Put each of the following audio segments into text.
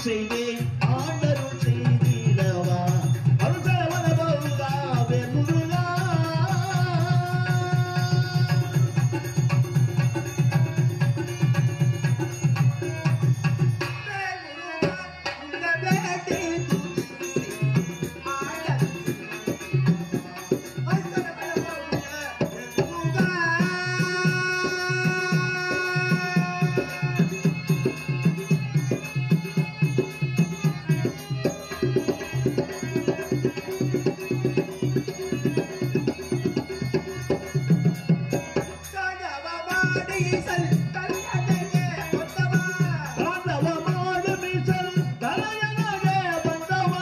செய்தேன் ஆண்டருள் செய்திடவா அருள்தரவன பௌதா வெண்முருகா தாண்டவமாடு மீசல் தலையனகே வந்தவா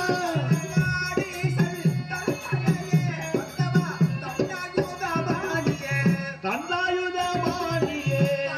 தந்தாயுதமானியே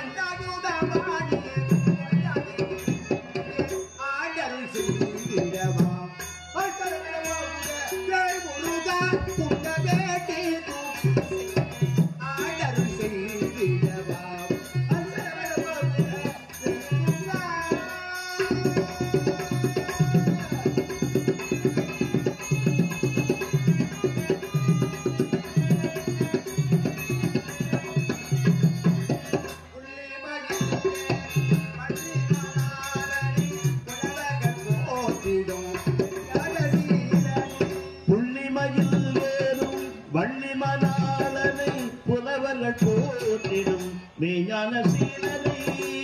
புள்ளிமயில் ஏறும் வள்ளிமணாளனை புலவர்கள் போற்றிடும் மெய்ஞான சீலனை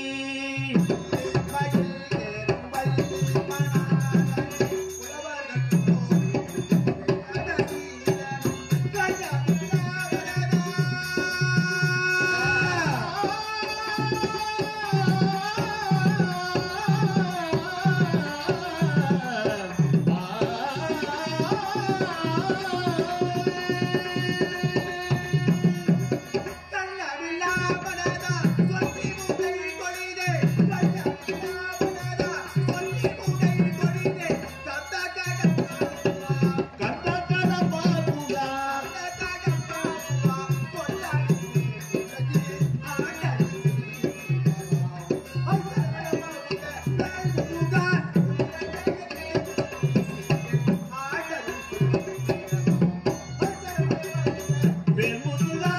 கந்தக்கட பாதுகா வெண்முருகா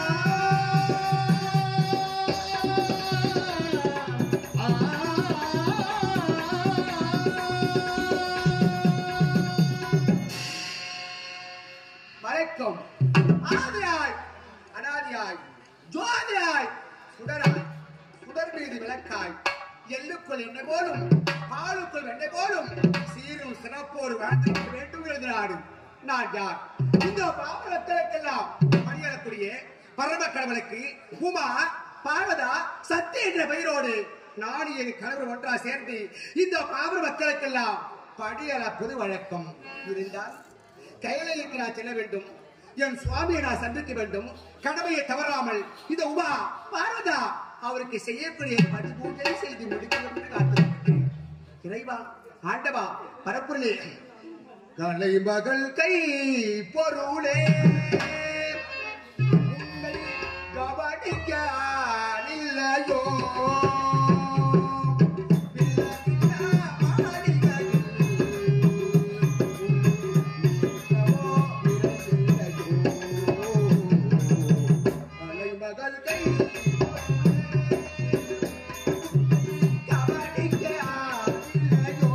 வணக்கம் ஆதியாய் அனாதியாய் ஜோதியாய் சுடராய் சுடர் மீது விளக்காய் எள்ளுக்குள் என்ன போலும் பாலுக்குள் வெண்ணை போலும் சீரும் சிறப்போடு வாழ்ந்திருக்க வேண்டும் எழுதினாடு நான் யார் இந்த பாவலத்திற்கெல்லாம் பணியக்கூடிய பரம கடவுளுக்கு உமா பார்வதா சத்தி என்ற பெயரோடு நான் என் கணவர் ஒன்றா சேர்ந்து இந்த பாவர மக்களுக்கெல்லாம் படியளப்பது வழக்கம் இருந்தால் கையிலுக்கு நான் செல்ல வேண்டும் என் சுவாமியை நான் சந்திக்க வேண்டும் கடமையை தவறாமல் இந்த உமா பார்வதா அவருக்கு செய்யக்கூடிய படி பூஜை செய்து முடிக்க வேண்டும் என்று காத்திருக்கிறேன் இறைவா ஆண்டவா பரப்புரலே கலை மகள் கை பொருளே உன்னை கவனிக்க இல்லையோ மகள் கை கவனிக்க இல்லையோ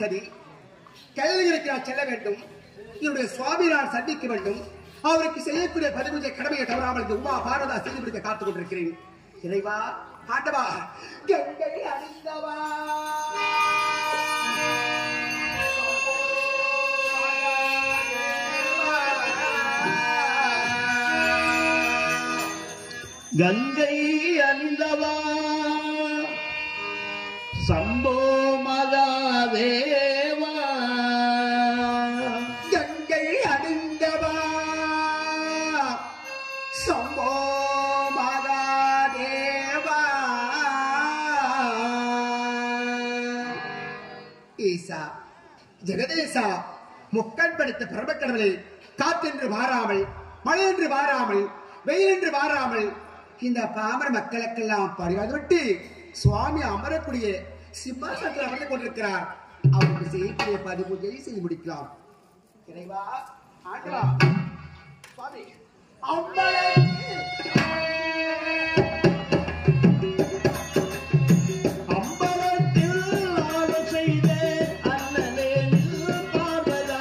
விட்டது கல்விக்கு நான் செல்ல வேண்டும் என்னுடைய சுவாமி நான் சந்திக்க வேண்டும் அவருக்கு செய்யக்கூடிய பதிவுஜை கடமையை தவறாமல் இந்த உமா பாரதா செய்து முடிக்க காத்துக் கொண்டிருக்கிறேன் இறைவா ஆண்டவா கங்கை அறிந்தவா கங்கை அணிந்தவா சம்போ மகாதேவா கங்கை அணிந்தவா சம்போ மகாதேவா ஈசா ஜெகதேசா முக்கண் படுத்த பரமக்கடவுளை காத்தென்று வாராமல் மழையென்று வாராமல் வெயிலென்று வாராமல் இந்த பாமர மக்களுக்கெல்லாம் பரிவாது விட்டு சுவாமி அமரக்கூடிய சிம்மாசனத்தில் அமர்ந்து கொண்டிருக்கிறார் அவருக்கு செய்யக்கூடிய பதிபூஜையை செய்து முடிக்கலாம் இறைவா ஆண்டவா சுவாமி அம்பலமே அம்பலத்தில் ஆட செய்த அண்ணலே நில் பார்வதா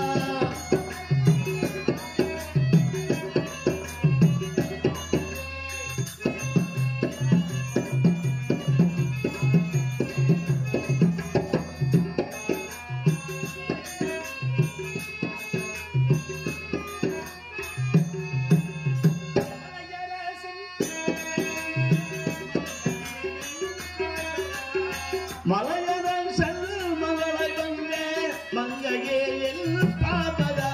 மலையதன் செல் மகளை கங்க மங்கையே என் பார்வதா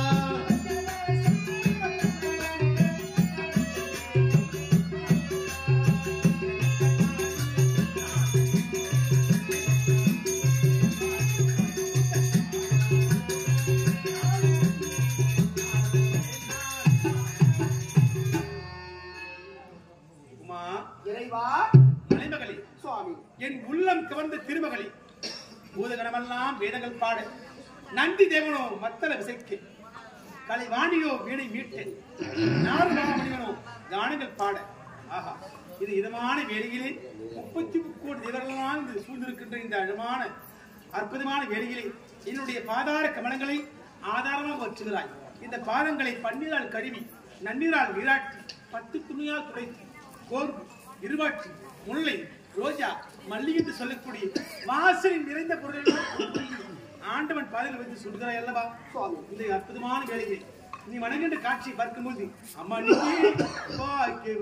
உமா இறைவா மலைமகளே சுவாமி என் உள்ளம் கவர்ந்த திருமகளே பூதகணமெல்லாம் வேதங்கள் பாட நந்தி தேவனோ மத்தள விசைக்கு கலைவாணியோ வீணை மீட்டு நாடு மணிவனோ கானங்கள் பாட ஆஹா இது இதமான வேலையிலே முப்பத்தி முக்கோடி தேவர்களால் இது சூழ்ந்திருக்கின்ற இந்த அழமான அற்புதமான வேலையிலே என்னுடைய பாதார கமலங்களை ஆதாரமாக வச்சுகிறாய் இந்த பாதங்களை பன்னீரால் கழுவி நன்னீரால் நீராட்டி பத்து துணியால் துடைத்து கோர்வு இருவாட்சி முல்லை ரோஜா மல்லி என்று சொல்லக்கூடிய வாசலில் நிறைந்த பொருள்கள் ஆண்டவன் பாதையில் வைத்து சொல்கிறாய் அல்லவா சுவாமி. இந்த அற்புதமான வேலையை நீ வணங்குகின்ற காட்சியை பார்க்கும்போது அம்மா நீ பாக்கியவதி.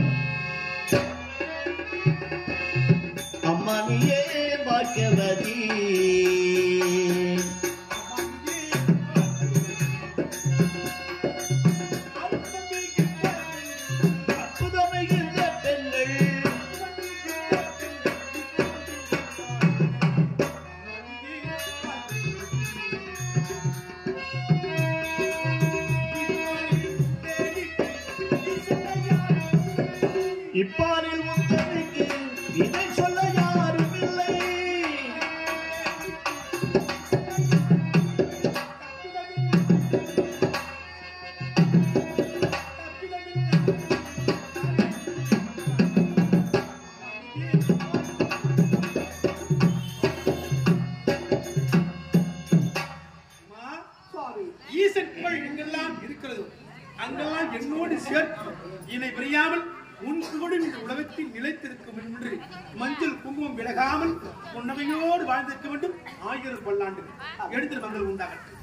அம்மா நீயே பாக்கியவதி அற்புதமிகுந்த பெண்கள் இப்பாரில் முத்தமிக்கு இதை சொல்ல யாரும் இல்லை அம்மா, சுவாமி ஈசன் புகழ் எங்கெல்லாம் இருக்கிறதோ அங்கெல்லாம் என்னோடு சேர்த்து இணை பிரியாமல் உன் புகழும் இந்த உலகத்தில் நிலைத்திருக்கும் என்று மஞ்சள் குங்குமம் விலகாமல் புன்னமையோடு வாழ்ந்திருக்க வேண்டும் ஆயிரம் பல்லாண்டு எடுத்து மங்கள் உண்டாகட்டும்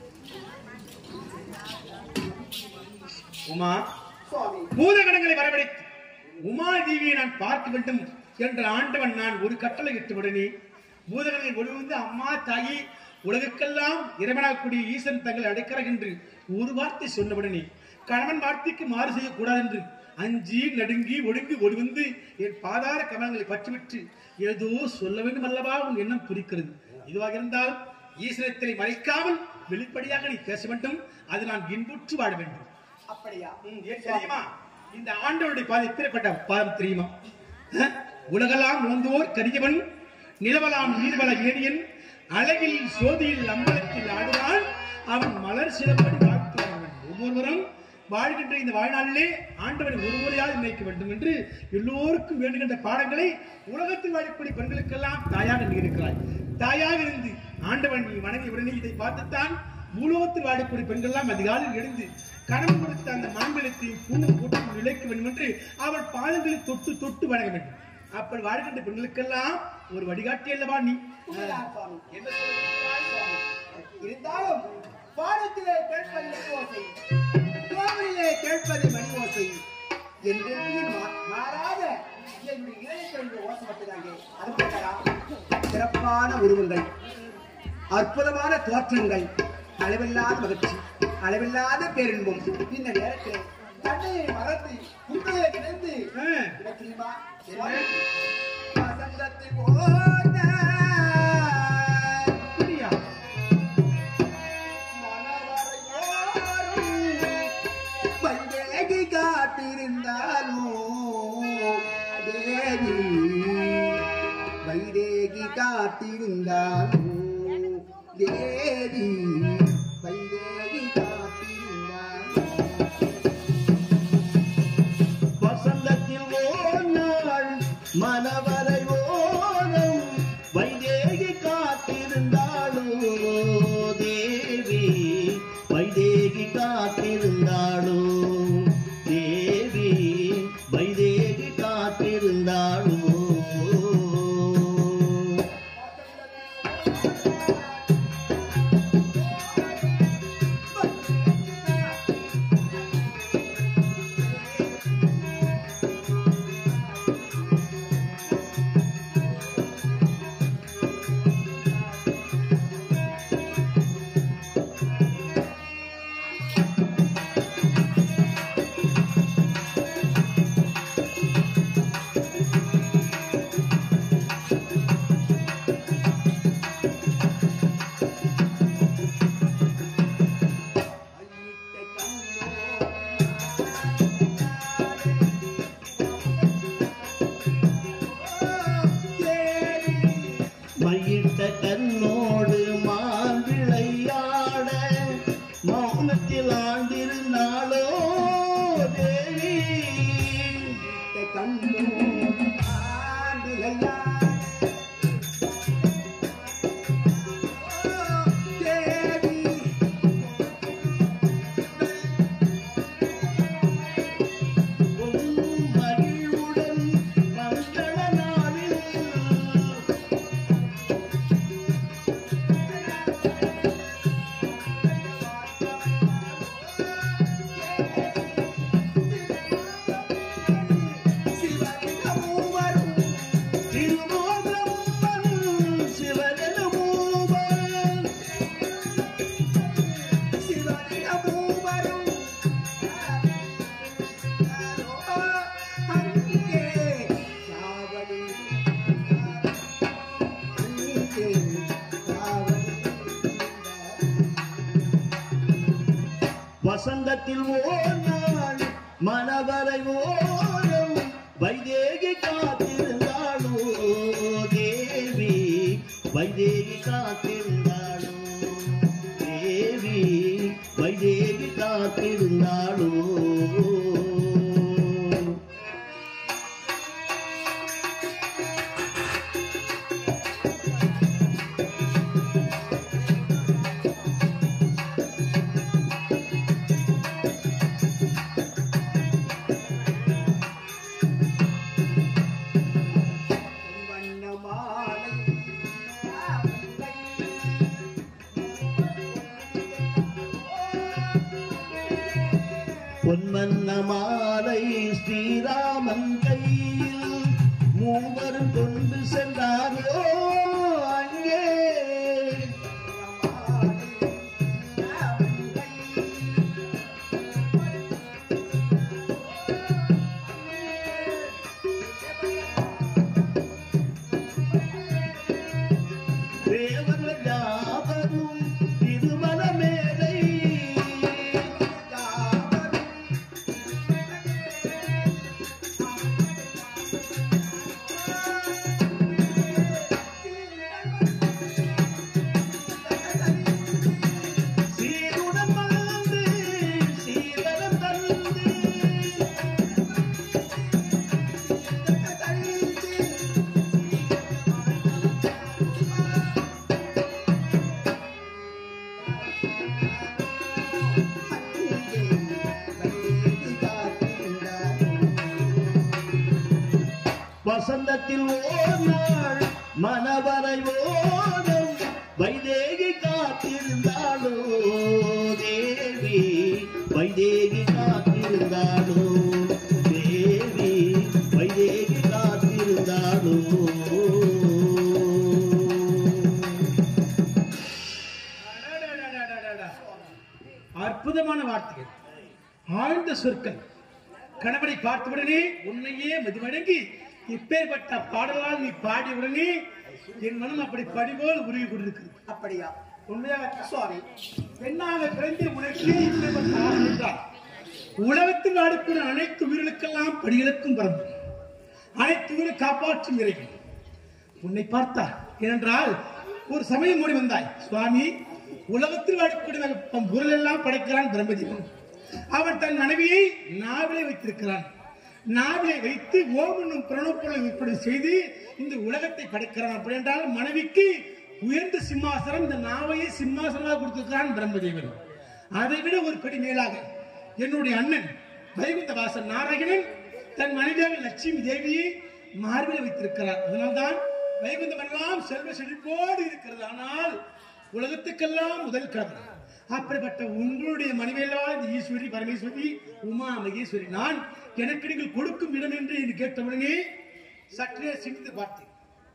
உமா சுவாமி பூதகணங்களை வரவழைத்து உமா தேவியை நான் பார்க்க வேண்டும் என்ற ஆண்டவன் நான் ஒரு கட்டளை இட்டுவிடனே பூதகணங்களை ஒளிவந்து அம்மா தாயி உலகுக்கெல்லாம் இறைவனாகக்கூடிய ஈசன் தங்களை அடைக்கிறார் என்று ஒரு வார்த்தை சொன்னவுடனே கணவன் வார்த்தைக்கு மாறு செய்யக்கூடாது என்று அஞ்சி நடுங்கி ஒடுங்கி ஒளிவந்து என் பாதார கமலங்களை பற்றிவிட்டு ஏதோ சொல்ல வேண்டும் அல்லவா உன் எண்ணம் குறிக்கிறது இதுவாக இருந்தால் ஈசனத்தை மறைக்காமல் வெளிப்படையாக நீ பேச வேண்டும் அது நான் இன்புற்று வாழ வேண்டும் அப்படியா ம், ஏன் தெரியுமா இந்த ஆண்டவருடைய பாதை எப்பேற்பட்ட பாதம் தெரியுமா அஹ்? உலகெல்லாம் நோந்தோர் கரியவன் நிலவலாம் நீர்வள ஏனியன் அழகில் சோதியில் அம்பலத்தில் ஆடுவான் அவன் மலர் சிலம்படி வாழ்த்துவான் ஒவ்வொருவரும் வாழ்கின்ற இந்த வாழ்நாளிலே ஆண்டவனை ஒரு முறையாக நினைக்க வேண்டும் என்று எல்லோருக்கும் வேண்டுகின்ற பாடங்களை உலகத்தில் வாழக்கூடிய பெண்களுக்கெல்லாம் தாயாக நீ இருக்கிறாய் தாயாக இருந்து ஆண்டவன் நீ வணங்கி உடனே இதை பார்த்துத்தான் பூலோகத்தில் வாடக்கூடிய பெண்கள்லாம் அதிகாலையில் எழுந்து கணவன் கொடுத்த அந்த மாம்பழத்தையும் பூவும் போட்டு விளைக்க வேண்டும் என்று அவள் பாதங்களை தொட்டு தொட்டு வணங்க வேண்டும் அப்படி வாழ்கின்ற பெண்களுக்கெல்லாம் ஒரு வழிகாட்டி அல்லவா நீ உண்மைதான் சுவாமி. என்ன சொல்லுகிறாய் சுவாமி? இருந்தாலும் பாடத்திலே கேட்பது மணி ஓசை கோவிலே கேட்பது மணி ஓசை என்றென்றும் மா- மாறாத என்னுடைய இளைஞர்களுடைய ஓசை மட்டும்தாங்க அது போட்டாரா சிறப்பான உருவங்கள் அற்புதமான தோற்றங்கள் அளவில்லாத மகிழ்ச்சி அளவில்லாத பேரின்பம் இந்த நேரத்தில் தன்னையை மறந்து உண்மையை நினைந்து ஆ, எனக்கு தெரியுமா என்ன? வசந்தத்தில் ஓட அப்படியா? வைதேகி காத்திருந்தாலும் தேவி வைதேகி காத்திருந்தாலும் தேவி வைதேகி காத்திருந்தாலும் வசந்தத்தில் ஓர் நாள் மனவரை ஓரம் வைதேகி காத்திருந்தாளோ தேவி வைதேகி காத்திருந்தாளோ தேவி வைதேகி காத்திருந்தாளோ மையிட்ட கண்ணோடு மான் விளையாட மௌனத்தில் ஆண்டிருந்தாளோ தேவி கண்ணோ ஆண்டுகையா தேவி பொன் மகிழ்வுடன் மங்கள நாளில் சிவலிங்கமூவரும் திருமோகம்மன் சிவனென மூவன் சிவலிங்கமூவரும் அங்கே சாவடி அங்கே சாவடி வசந்தத்தில் ஓர் நாள் மனவரை ஓரம் வைதேகி காத்திருந்தாளோ தேவி வைதேகி காத்திருந்தாளோ தேவி வைதேகி காத்திருந்தாளோ வண்ணமாலை பொன்மன்ன மாலை ஸ்ரீராமன் கையில் மூவரும் கொண்டு சென்றாரோ அங்கே தேவர்கள் யாவரும் திருமண மேலை ஆ வசந்தத்தில் ஓர் நாள் மனவரை ஓடம் வைதேகி காத்திருந்தாளோ தேவி வைதேகி காத்திருந்தாளோ தேவி வைதேகி காத்திருந்தாளோ அடடடடடடடா. அற்புதமான வார்த்தைகள் ஆழ்ந்த சொற்கள் கணவனை பார்த்தவுடனே உன்னையே மதிவணங்கி இப்பேற்பட்ட பாடலால் நீ பாடிய உடனே என் மனம் அப்படி படிபோல் உருகி கொண்டிருக்கிறது அப்படியா உண்மையாக சுவாமி பெண்ணாக பிறந்த உனக்கு இப்பேற்பட்ட ஆசை என்றால் உலகத்தில் ஆடக்கூடிய அனைத்து உயிர்களுக்கெல்லாம் படிகளுக்கும் பிறந்து அனைத்து உயிரை காப்பாற்றும் இறைவன் உன்னை பார்த்தார் ஏனென்றால் ஒரு சமயம் மூடி வந்தாய் சுவாமி உலகத்தில் வாழக்கூடிய பொருள் எல்லாம் படைக்கிறான் பிரம்மதேவன் அவன் தன் மனைவியை நாவிலே வைத்திருக்கிறான் நாவிலே வைத்து ஓம் என்னும் பிரணப்பொருளை உற்பத்தி செய்து இந்த உலகத்தை படைக்கிறான் அப்படி என்றால் மனைவிக்கு உயர்ந்த சிம்மாசனம் இந்த நாவையை சிம்மாசனமாக கொடுத்திருக்கிறான் பிரம்மதேவன் அதை விட ஒரு படி மேலாக என்னுடைய அண்ணன் வைகுந்த வாசன் நாராயணன் தன் மனைவியாக லட்சுமி தேவியை மார்பில் வைத்திருக்கிறார் அதனால்தான் வைகுந்தம் எல்லாம் செல்வ செழிப்போடு இருக்கிறது ஆனால் உலகத்துக்கெல்லாம் முதல் கடவுள் அப்படிப்பட்ட உங்களுடைய மனைவியெல்லாம் இந்த ஈஸ்வரி பரமேஸ்வரி உமா மகேஸ்வரி நான் எனக்கு நீங்கள் கொடுக்கும் இடம் என்று என்று கேட்டவுடனே சற்றே சிந்தித்து பார்த்தேன்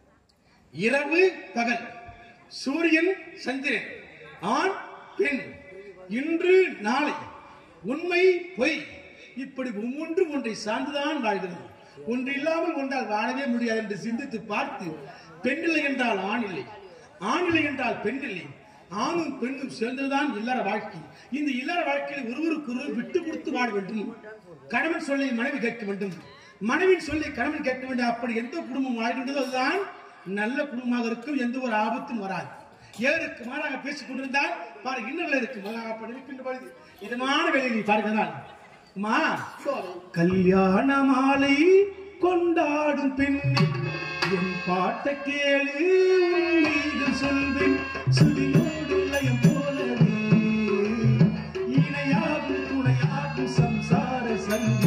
இரவு பகல் சூரியன் சந்திரன் ஆண் பெண் இன்று நாளை உண்மை பொய் இப்படி ஒவ்வொன்று ஒன்றை சார்ந்துதான் வாழ்கிறது ஒன்று இல்லாமல் ஒன்றால் வாழவே முடியாது என்று சிந்தித்து பார்த்து பெண் இல்லை என்றால் ஆண் இல்லை ஆண் இல்லை என்றால் பெண் இல்லை ஆணும் பெண்ணும் சேர்ந்ததுதான் இல்லற வாழ்க்கை இந்த இல்லற வாழ்க்கையில் ஒருவருக்கு ஒருவர் விட்டு கொடுத்து வாழ வேண்டும் கணவன் சொல்லை மனைவி கேட்க வேண்டும் மனைவின் சொல்லை கணவன் கேட்க வேண்டும் அப்படி எந்த குடும்பம் வாழ்கின்றதோ அதுதான் நல்ல குடும்பமாக இருக்கும் எந்த ஒரு ஆபத்தும் வராது ஏருக்கு மாறாக பேசிக் கொண்டிருந்தால் பாரு இன்னும் இருக்கு மகா அப்படி இருக்கின்ற பொழுது இதமான வேலையை நீ பார்க்கிறான் அம்மா சுவாமி கல்யாண மாலை கொண்டாடும் பெண்ணே என் பாட்ட கேளு உன் மீது சொல்வேன் சுதியோடு லயம் போலவே இணையாகும் துணையாகும் சம்சார சந்தி